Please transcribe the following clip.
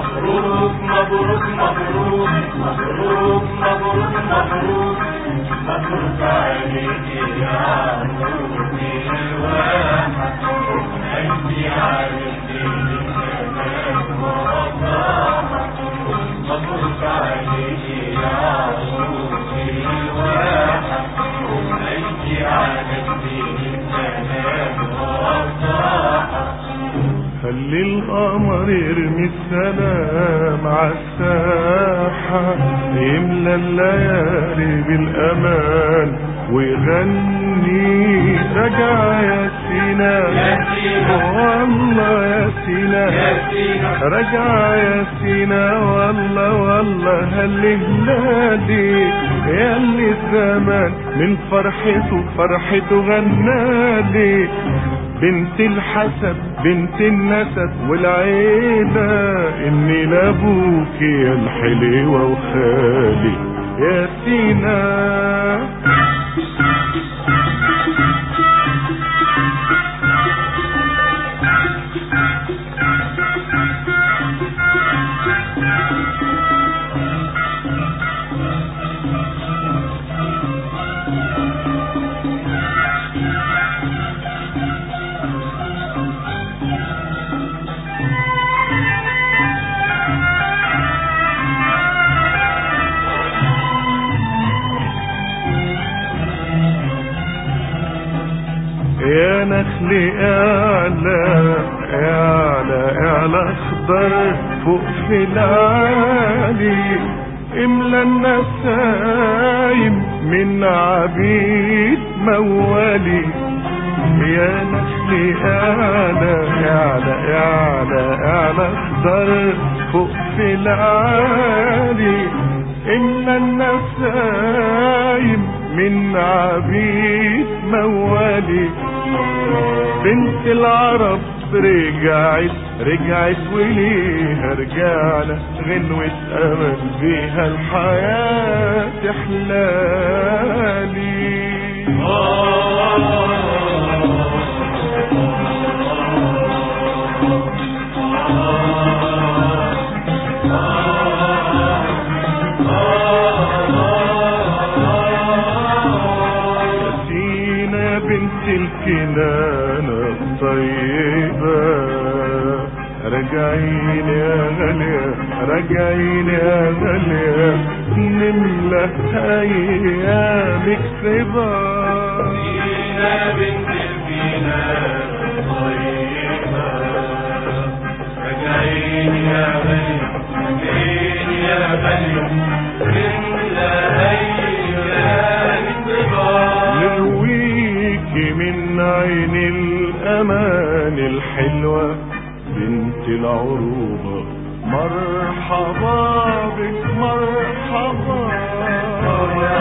مبروك مبروك مبروك مبروك مبروك مبروك مبروك عليك يا عروسي الواحد انت عرفتي الكلام ووضاحة مبروك عليك يا عروسي الواحد انت عرفتي الكلام ووضاحة خلي القمر يرمي السلام عالساحة يملى الليالي بالأمان ويغني رجع يا سينا يا سينا. والله يا سينا يا سينا رجع يا سينا والله والله هل هلالي يا اللي الزمان من فرحته فرحته غنالي بنت الحسب بنت النسب والعيلة اني لابوك يا الحليوة وخالي يا سينا يا نخل اعلى اعلى اعلى اخضر فوق في العالي املى النسايم من عبيد موالي يا نخل اعلى اعلى اعلى اعلى اخضر فوق في العالي املى النسايم من عبيد موالي بنت العرب رجعت رجعت وليها رجعنا غنوة أمل بيها الحياة تحلالي يا سينا يا بنت الكنانة الطيبة رجعين يا غالية رجعين يا غالية نملى أيامك سبا سينا بنت الفينا الطيبة رجعين يا غالي رجعين يا غالي نملى أيام الصبا نرويك من عين الأمان الحلوة بنت العروبة مرحبا بك مرحبا